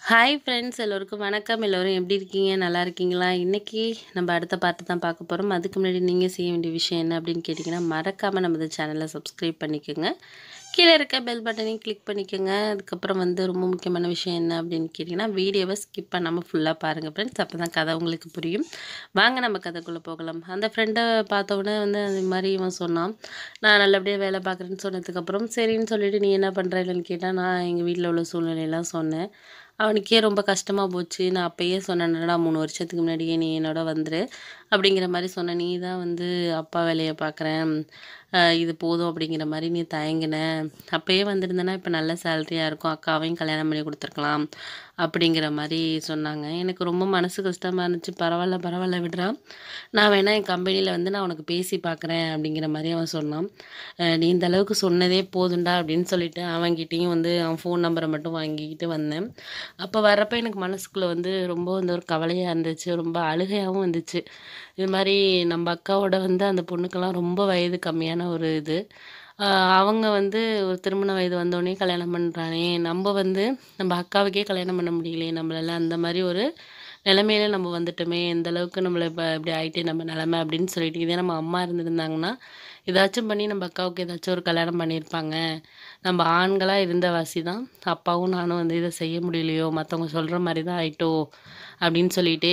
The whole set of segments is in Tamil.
ஹாய் ஃப்ரெண்ட்ஸ் எல்லோருக்கும் வணக்கம் எல்லோரும் எப்படி இருக்கீங்க நல்லா இருக்கீங்களா இன்றைக்கி நம்ம அடுத்த பாட்டு தான் பார்க்க போகிறோம் அதுக்கு முன்னாடி நீங்கள் செய்ய வேண்டிய விஷயம் என்ன அப்படின்னு கேட்டிங்கன்னா மறக்காமல் நம்ம இந்த சேனலை சப்ஸ்கிரைப் பண்ணிக்கோங்க கீழே இருக்க பெல் பட்டனையும் கிளிக் பண்ணிக்கோங்க அதுக்கப்புறம் வந்து ரொம்ப முக்கியமான விஷயம் என்ன அப்படின்னு கேட்டிங்கன்னா வீடியோவை ஸ்கிப் பண்ணாமல் ஃபுல்லாக பாருங்கள் ஃப்ரெண்ட்ஸ் அப்போ தான் கதை உங்களுக்கு புரியும் வாங்க நம்ம கதைக்குள்ளே போகலாம் அந்த ஃப்ரெண்டை பார்த்த உடனே வந்து அது மாதிரி இவன் சொன்னான் நான் நல்லபடியாக வேலை பார்க்குறேன்னு சொன்னதுக்கப்புறம் சரின்னு சொல்லிட்டு நீ என்ன பண்ணுற இல்லைன்னு கேட்டால் நான் எங்கள் வீட்டில் உள்ள சூழ்நிலையெல்லாம் சொன்னேன் அவனுக்கே ரொம்ப கஷ்டமாக போச்சு நான் அப்பயே சொன்னேன்டா மூணு வருஷத்துக்கு முன்னாடியே நீ என்னோட வந்துரு அப்படிங்கிற மாதிரி சொன்ன நீ தான் வந்து அப்பா வேலையை பார்க்குறேன் இது போதும் அப்படிங்கிற மாதிரி நீ தயங்கின அப்பயே வந்திருந்தேன்னா இப்போ நல்ல சேலரியாக இருக்கும் அக்காவையும் கல்யாணம் பண்ணி கொடுத்துருக்கலாம் அப்படிங்கிற மாதிரி சொன்னாங்க எனக்கு ரொம்ப மனசு கஷ்டமாக இருந்துச்சு பரவாயில்ல பரவாயில்ல விடுறா நான் வேணா என் கம்பெனியில் வந்து நான் உனக்கு பேசி பார்க்குறேன் அப்படிங்கிற மாதிரி அவன் சொன்னான் அஹ் நீ இந்த அளவுக்கு சொன்னதே போதுண்டா அப்படின்னு சொல்லிட்டு அவன்கிட்டயும் வந்து அவன் ஃபோன் நம்பரை மட்டும் வாங்கிக்கிட்டு வந்தேன் அப்போ வர்றப்ப எனக்கு மனசுக்குள்ளே வந்து ரொம்ப வந்து ஒரு கவலையாக இருந்துச்சு ரொம்ப அழுகையாகவும் இருந்துச்சு இது மாதிரி நம்ம அக்காவோட வந்து அந்த பொண்ணுக்கெல்லாம் ரொம்ப வயது கம்மியான ஒரு இது ஆஹ் அவங்க வந்து ஒரு திருமண வயது வந்தோடனே கல்யாணம் பண்ணுறானே நம்ம வந்து நம்ம அக்காவுக்கே கல்யாணம் பண்ண முடியலையே நம்மளால அந்த மாதிரி ஒரு நிலைமையில நம்ம வந்துட்டோமே எந்த அளவுக்கு நம்மளை இப்போ இப்படி ஆயிட்டே நம்ம நிலமை அப்படின்னு சொல்லிட்டு இதே நம்ம அம்மா இருந்திருந்தாங்கன்னா ஏதாச்சும் பண்ணி நம்ம அக்காவுக்கு ஏதாச்சும் ஒரு கல்யாணம் பண்ணியிருப்பாங்க நம்ம ஆண்களாக இருந்த வாசி தான் அப்பாவும் நானும் வந்து இதை செய்ய முடியலையோ மற்றவங்க சொல்கிற மாதிரி தான் ஆயிட்டோ அப்படின்னு சொல்லிட்டு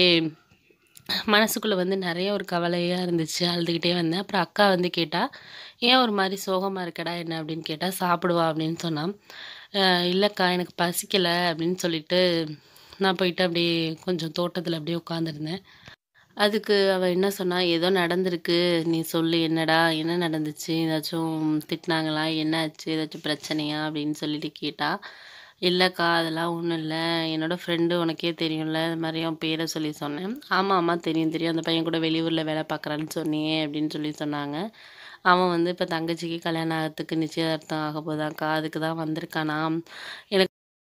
மனசுக்குள்ளே வந்து நிறைய ஒரு கவலையாக இருந்துச்சு அழுதுகிட்டே வந்தேன் அப்புறம் அக்கா வந்து கேட்டா ஏன் ஒரு மாதிரி சோகமாக இருக்கடா என்ன அப்படின்னு கேட்டால் சாப்பிடுவா அப்படின்னு சொன்னான் "அஹ் இல்லைக்கா எனக்கு பசிக்கலை அப்படின்னு சொல்லிட்டு நான் போயிட்டு அப்படியே கொஞ்சம் தோட்டத்தில் அப்படியே உட்காந்துருந்தேன் அதுக்கு அவள் என்ன சொன்னா ஏதோ நடந்திருக்கு நீ சொல்லு என்னடா என்ன நடந்துச்சு ஏதாச்சும் திட்டினாங்களா என்ன ஆச்சு ஏதாச்சும் பிரச்சனையா அப்படின்னு சொல்லிட்டு கேட்டா இல்லைக்கா அதெல்லாம் ஒன்றும் இல்லை என்னோட ஃப்ரெண்டு உனக்கே தெரியும்ல இது மாதிரி அவன் பேரை சொல்லி சொன்னேன் ஆமாம் ஆமாம் தெரியும் தெரியும் அந்த பையன் கூட வெளியூரில் வேலை பார்க்குறான்னு சொன்னியே அப்படின்னு சொல்லி சொன்னாங்க அவன் வந்து இப்போ தங்கச்சிக்கு கல்யாணம் ஆகிறதுக்கு நிச்சயதார்த்தம் ஆக போதாக்கா அதுக்கு தான் வந்திருக்கானா எனக்கு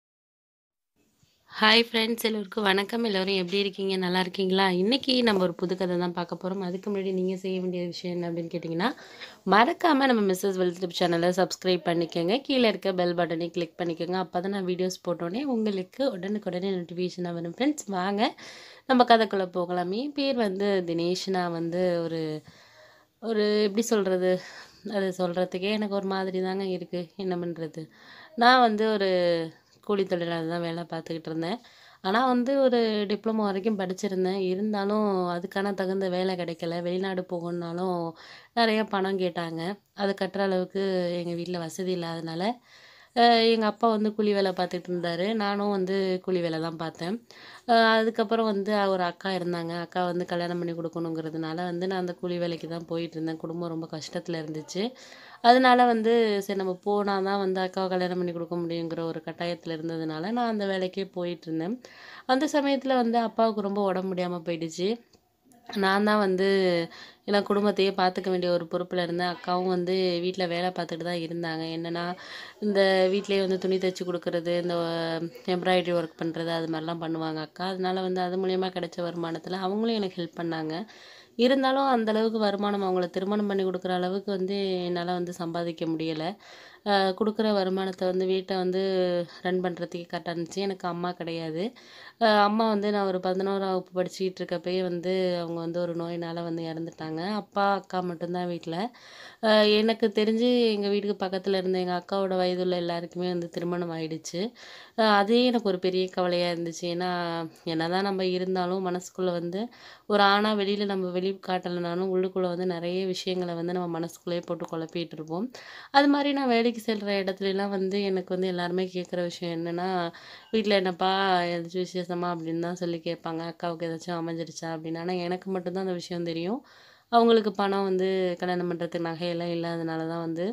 ஹாய் ஃப்ரெண்ட்ஸ் எல்லோருக்கும் வணக்கம் எல்லோரும் எப்படி இருக்கீங்க நல்லா இருக்கீங்களா இன்றைக்கி நம்ம ஒரு புது கதை தான் பார்க்க போகிறோம் அதுக்கு முன்னாடி நீங்கள் செய்ய வேண்டிய விஷயம் என்ன அப்படின்னு கேட்டிங்கன்னா மறக்காமல் நம்ம மிஸ்ஸஸ் வெல்த்ரிப் சேனலை சப்ஸ்கிரைப் பண்ணிக்கோங்க கீழே இருக்க பெல் பட்டனை கிளிக் பண்ணிக்கோங்க அப்போ தான் நான் வீடியோஸ் போட்டோன்னே உங்களுக்கு உடனுக்குடனே நோட்டிஃபிகேஷனாக வரும் ஃப்ரெண்ட்ஸ் வாங்க நம்ம கதைக்குள்ளே போகலாம் என் பேர் வந்து தினேஷ் நான் வந்து ஒரு ஒரு எப்படி சொல்கிறது அது சொல்கிறதுக்கே எனக்கு ஒரு மாதிரி தாங்க இருக்குது என்ன பண்ணுறது நான் வந்து ஒரு கூலி தொழிலாளர் தான் வேலை பார்த்துக்கிட்டு இருந்தேன் ஆனால் வந்து ஒரு டிப்ளமோ வரைக்கும் படிச்சிருந்தேன் இருந்தாலும் அதுக்கான தகுந்த வேலை கிடைக்கல வெளிநாடு போகணுன்னாலும் நிறைய பணம் கேட்டாங்க அது கட்டுற அளவுக்கு எங்கள் வீட்டில் வசதி இல்லாதனால எங்கள் அப்பா வந்து கூலி வேலை பார்த்துட்டு இருந்தார் நானும் வந்து கூலி வேலை தான் பார்த்தேன் அஹ் அதுக்கப்புறம் வந்து ஒரு அக்கா இருந்தாங்க அக்கா வந்து கல்யாணம் பண்ணி கொடுக்கணுங்கிறதுனால வந்து நான் அந்த கூலி வேலைக்கு தான் போயிட்டு இருந்தேன் குடும்பம் ரொம்ப கஷ்டத்தில் இருந்துச்சு அதனால வந்து சரி நம்ம போனால் தான் வந்து அக்காவை கல்யாணம் பண்ணி கொடுக்க முடியுங்கிற ஒரு கட்டாயத்தில் இருந்ததுனால நான் அந்த வேலைக்கே போயிட்டு இருந்தேன் அந்த சமயத்தில் வந்து அப்பாவுக்கு ரொம்ப உடம்பு முடியாமல் போயிடுச்சு நான் தான் வந்து ஏன்னா குடும்பத்தையே பார்த்துக்க வேண்டிய ஒரு பொறுப்பில் இருந்தேன் அக்காவும் வந்து வீட்டில் வேலை பார்த்துட்டு தான் இருந்தாங்க என்னென்னா இந்த வீட்டிலேயே வந்து துணி தைச்சி கொடுக்குறது இந்த எம்ப்ராய்டரி ஒர்க் பண்ணுறது அது மாதிரிலாம் பண்ணுவாங்க அக்கா அதனால வந்து அது மூலயமா கிடைச்ச வருமானத்தில் அவங்களும் எனக்கு ஹெல்ப் பண்ணாங்க இருந்தாலும் அந்த அளவுக்கு வருமானம் அவங்கள திருமணம் பண்ணி கொடுக்குற அளவுக்கு வந்து என்னால் வந்து சம்பாதிக்க முடியலை கொடுக்குற வருமானத்தை வந்து வீட்டை வந்து ரன் பண்ணுறதுக்கே கரெக்டாக இருந்துச்சு எனக்கு அம்மா கிடையாது அஹ் அம்மா வந்து நான் ஒரு பதினோராம் வகுப்பு படிச்சுக்கிட்டு இருக்கப்பயே வந்து அவங்க வந்து ஒரு நோயினால் வந்து இறந்துட்டாங்க அப்பா அக்கா மட்டும்தான் வீட்டில் எனக்கு தெரிஞ்சு எங்கள் வீட்டுக்கு பக்கத்தில் இருந்த எங்கள் அக்காவோட வயதுள்ள எல்லாருக்குமே வந்து திருமணம் ஆயிடுச்சு அஹ் அதே எனக்கு ஒரு பெரிய கவலையாக இருந்துச்சு ஏன்னா என்னதான் நம்ம இருந்தாலும் மனசுக்குள்ளே வந்து ஒரு ஆணாக வெளியில் நம்ம வெளி காட்டலைனாலும் உள்ளுக்குள்ளே வந்து நிறைய விஷயங்களை வந்து நம்ம மனசுக்குள்ளேயே போட்டு குழப்பிட்டு இருப்போம் அது மாதிரி நான் வேலைக்கு செல்கிற இடத்துலலாம் வந்து எனக்கு வந்து எல்லாருமே கேட்குற விஷயம் என்னென்னா வீட்டில் என்னப்பா ஏதாச்சும் விசேஷமா அப்படின்னு தான் சொல்லி கேட்பாங்க அக்காவுக்கு ஏதாச்சும் அமைஞ்சிருச்சா அப்படின்னு ஆனால் எனக்கு மட்டும்தான் அந்த விஷயம் தெரியும் அவங்களுக்கு பணம் வந்து கல்யாணம் பண்ணுறதுக்கு நகையெல்லாம் இல்லாதனால தான் வந்து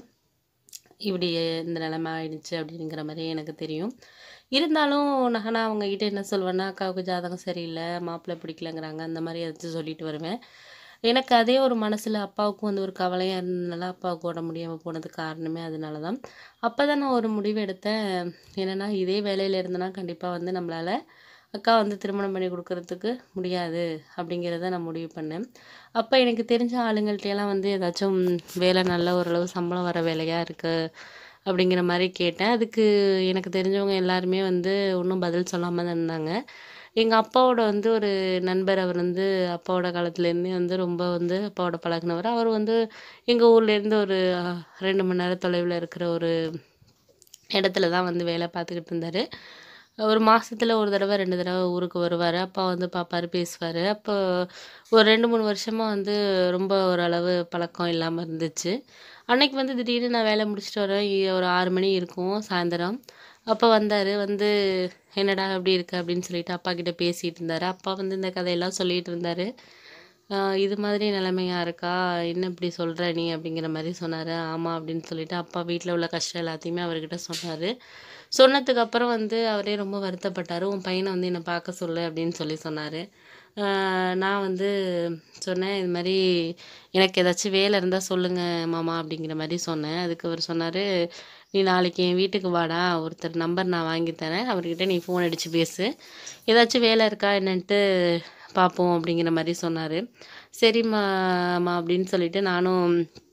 இப்படி இந்த நிலைமை ஆயிடுச்சு அப்படிங்கிற மாதிரி எனக்கு தெரியும் இருந்தாலும் நான் நான் அவங்கக்கிட்ட என்ன சொல்வேன்னா அக்காவுக்கு ஜாதகம் சரியில்லை மாப்பிள்ளை பிடிக்கலங்கிறாங்க அந்த மாதிரி ஏதாச்சும் சொல்லிட்டு வருவேன் எனக்கு அதே ஒரு மனசில் அப்பாவுக்கும் வந்து ஒரு கவலையாக இருந்ததுனால அப்பாவுக்கு உடம்பு முடியாமல் போனதுக்கு காரணமே அதனால தான் அப்போ தான் நான் ஒரு முடிவு எடுத்தேன் என்னென்னா இதே வேலையில் இருந்தேன்னா கண்டிப்பாக வந்து நம்மளால் அக்கா வந்து திருமணம் பண்ணி கொடுக்கறதுக்கு முடியாது அப்படிங்கிறத நான் முடிவு பண்ணேன் அப்போ எனக்கு தெரிஞ்ச ஆளுங்கள்ட்டையெல்லாம் வந்து ஏதாச்சும் வேலை நல்ல ஓரளவு சம்பளம் வர வேலையாக இருக்குது அப்படிங்கிற மாரி கேட்டேன். அதுக்கு எனக்கு தெரிஞ்சவங்க எல்லாருமே வந்து ஒண்ணும் பதில் சொல்லாம தான் இருந்தாங்க. எங்க அப்பாவோட வந்து ஒரு நண்பர் அவர் வந்து அப்பாவோட காலத்துலேருந்தே வந்து ரொம்ப வந்து அப்பாவோட பழகுனவர். அவர் வந்து எங்க ஊர்லேருந்து ஒரு 2 மணி நேரம் தொலைவில இருக்கிற ஒரு இடத்துல தான் வந்து வேலை பார்த்துக்கிட்டு இருந்தாரு. ஒரு மாசத்துல 1 தடவ, 2 தடவ ஊருக்கு வருவாரு. அப்பா வந்து பார்ப்பாரு, பேசுவாரு. அப்போ ஒரு 2, 3 வருஷமா வந்து ரொம்ப ஓரளவு பழக்கம் இல்லாம இருந்துச்சு. அன்னைக்கு வந்து திடீர்னு நான் வேலை முடிச்சுட்டு வரேன். எ ஒரு 6 மணி இருக்கும் சாயந்தரம். அப்ப வந்தாரு. வந்து "என்னடா எப்படி இருக்க?" அப்படின்னு சொல்லிட்டு அப்பாகிட்ட பேசிட்டு இருந்தாரு. அப்பா வந்து இந்த கதையெல்லாம் சொல்லிட்டு இருந்தாரு. "அ இது மாதிரி நிலைமையா இருக்கா? என்ன இப்படி சொல்ற நீ?" அப்படிங்கிற மாரி சொன்னாரு. "ஆமா" அப்படின்னு சொல்லிட்டு அப்பா வீட்ல உள்ள கஷ்டம் எல்லாத்தையுமே அவர்கிட்ட சொன்னாரு. சொன்னதுக்கு அப்புறம் வந்து அவரே ரொம்ப வருத்தப்பட்டாரு. "உன் பையன வந்து என்ன பார்க்க சொல்லு" அப்படின்னு சொல்லி சொன்னாரு. அ நான் வந்து சொன்னேன், "இது மாரி எனக்கு ஏதாச்சும் வேலை இருந்தா சொல்லுங்க மாமா" அப்படிங்கிற மாரி சொன்னேன். அதுக்கு அவரு சொன்னாரு, "நீ நாளைக்கு என் வீட்டுக்கு வாடா, ஒருத்தர் நம்பர் நான் வாங்கி தரேன். அவர்கிட்ட நீ ஃபோன் அடிச்சு பேசு. ஏதாச்சும் வேலை இருக்கா என்னன்ட்டு பார்ப்போம்" அப்படிங்கிற மாரி சொன்னாரு. "சரிம்மா மா" அப்படின்னு சொல்லிட்டு நானும்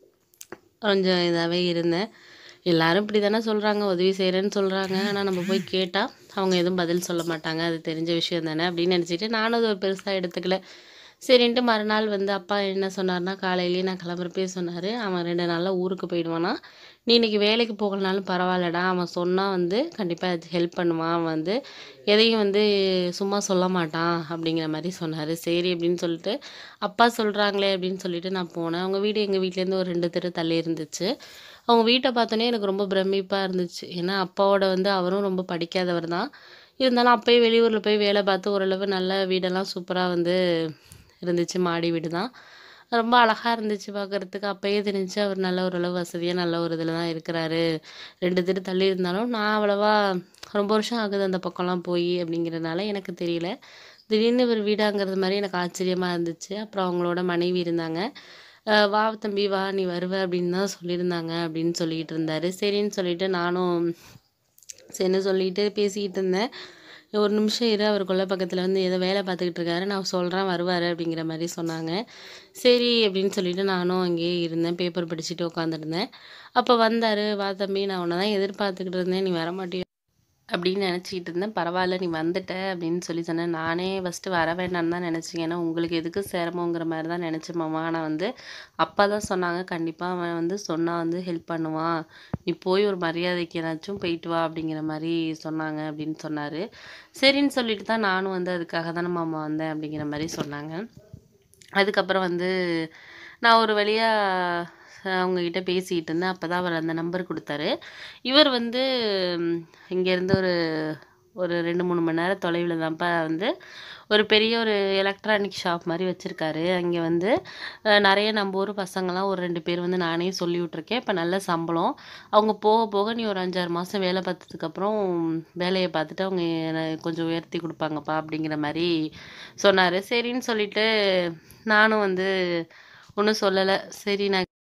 கொஞ்சம் இதாவே இருந்தேன். எல்லாரும் இப்படி தானே சொல்றாங்க, உதவி செய்றேன்னு சொல்றாங்க. ஆனா நம்ம போய் கேட்டா, அவங்க எதுவும் பதில் சொல்ல மாட்டாங்க. அது தெரிஞ்ச விஷயம் தானே அப்படின்னு நினச்சுட்டு நானும் அத ஒரு பெருசா எடுத்துக்கல. சரின்ட்டு மறுநாள் வந்து அப்பா என்ன சொன்னாருன்னா, காலையிலேயே நான் கிளம்புறப்பயே சொன்னாரு, "அவன் 2 நாள்ல ஊருக்கு போயிடுவானாம். நீ இன்னைக்கு வேலைக்கு போகலனாலும் பரவாயில்லடா. அவன் சொன்னா வந்து கண்டிப்பா ஏதாச்சும் ஹெல்ப் பண்ணுவான். அவன் வந்து எதையும் வந்து சும்மா சொல்ல மாட்டான்" அப்படிங்கிற மாரி சொன்னாரு. சரி அப்படின்னு சொல்லிட்டு, அப்பா சொல்றாங்களே அப்படின்னு சொல்லிட்டு நான் போனேன். அவங்க வீடு எங்க வீட்லேருந்து ஒரு 2 தெரு தள்ளி இருந்துச்சு. அவங்க வீட்ட பார்த்தோனே எனக்கு ரொம்ப பிரமிப்பா இருந்துச்சு. ஏன்னா அப்பாவோட வந்து அவரும் ரொம்ப படிக்காதவர் தான். இருந்தாலும் அப்பயே வெளியூர்ல போய் வேலை பார்த்து ஓரளவு நல்ல வீடெல்லாம் சூப்பரா வந்து இருந்துச்சு. மாடி வீடு தான். ரொம்ப அழகா இருந்துச்சு பார்க்கறதுக்கு. அப்பயே தெரிஞ்சுச்சு அவர் நல்ல ஓரளவு வசதியா நல்ல ஒரு இதில தான் இருக்கிறாரு. 2 தெரு தள்ளி இருந்தாலும் நான் அவ்வளவா ரொம்ப வருஷம் ஆகுது அந்த பக்கம்லாம் போயி அப்படிங்கிறனால எனக்கு தெரியல. திடீர்னு இவர் வீடாங்கிறது மாரி எனக்கு ஆச்சரியமா இருந்துச்சு. அப்புறம் அவங்களோட மனைவி இருந்தாங்க. "அ வா தம்பி வா, நீ வருவ" அப்படின்னு தான் சொல்லியிருந்தாங்க அப்படின்னு சொல்லிட்டு இருந்தாரு. சரின்னு சொல்லிட்டு நானும் சரின்னு சொல்லிட்டு பேசிக்கிட்டு இருந்தேன். "ஒரு நிமிஷம் இரு, அவர் கொல்லை பக்கத்துல வந்து ஏதோ வேலை பார்த்துக்கிட்டு இருக்காரு. நான் சொல்றேன் வருவாரு" அப்படிங்கிற மாரி சொன்னாங்க. சரி அப்படின்னு சொல்லிட்டு நானும் அங்கேயே இருந்தேன். பேப்பர் படிச்சுட்டு உட்காந்துருந்தேன். அப்ப வந்தாரு. "வா தம்பி, நான் உன்ன தான் எதிர்பார்த்துக்கிட்டு இருந்தேன். நீ வரமாட்டியோ" அப்படின்னு நினச்சிக்கிட்டு இருந்தேன். "பரவாயில்ல நீ வந்துட்ட" அப்படின்னு சொல்லி சொன்னேன். நானே ஃபர்ஸ்ட்டு வர வேண்டான்னு தான் நினச்சேன். ஏன்னா உங்களுக்கு எதுக்கு சிரமங்கிற மாரி தான் நினச்சேன் மாமா. ஆனா வந்து அப்பா தான் சொன்னாங்க, "கண்டிப்பா அவன் வந்து சொன்னா வந்து ஹெல்ப் பண்ணுவான். நீ போய் ஒரு மரியாதைக்குனாச்சும் போயிட்டு வா" அப்படிங்கிற மாரி சொன்னாங்க அப்படின்னு சொன்னாரு. சரின்னு சொல்லிட்டு தான் நானும் வந்து அதுக்காக தானே மாமா வந்தேன் அப்படிங்கிற மாரி சொன்னாங்க. அதுக்கப்புறம் வந்து நான் ஒரு வழியா அவங்ககிட்ட பேசிக்கிட்டு இருந்தேன். அப்பதான் அவர் அந்த நம்பர் குடுத்தாரு. இவர் வந்து இங்கேருந்து ஒரு ஒரு 2, 3 மணி நேரம் தொலைவில தான்ப்பா வந்து ஒரு பெரிய ஒரு எலக்ட்ரானிக் ஷாப் மாரி வச்சிருக்காரு. அங்கே வந்து அ நெறைய நம்ம ஊர் பசங்கலாம் ஒரு 2 பேர் வந்து நானே சொல்லி விட்டுருக்கேன். இப்ப நல்ல சம்பளம். அவங்க போக போக நீ ஒரு 5, 6 மாசம் வேலை பார்த்ததுக்கப்புறம் வேலைய பார்த்துட்டு அவங்க என கொஞ்சம் உயர்த்தி குடுப்பாங்கப்பா அப்படிங்கிற மாரி சொன்னாரு. சரின்னு சொல்லிட்டு நானும் வந்து ஒண்ணும் சொல்லல. சரி நான்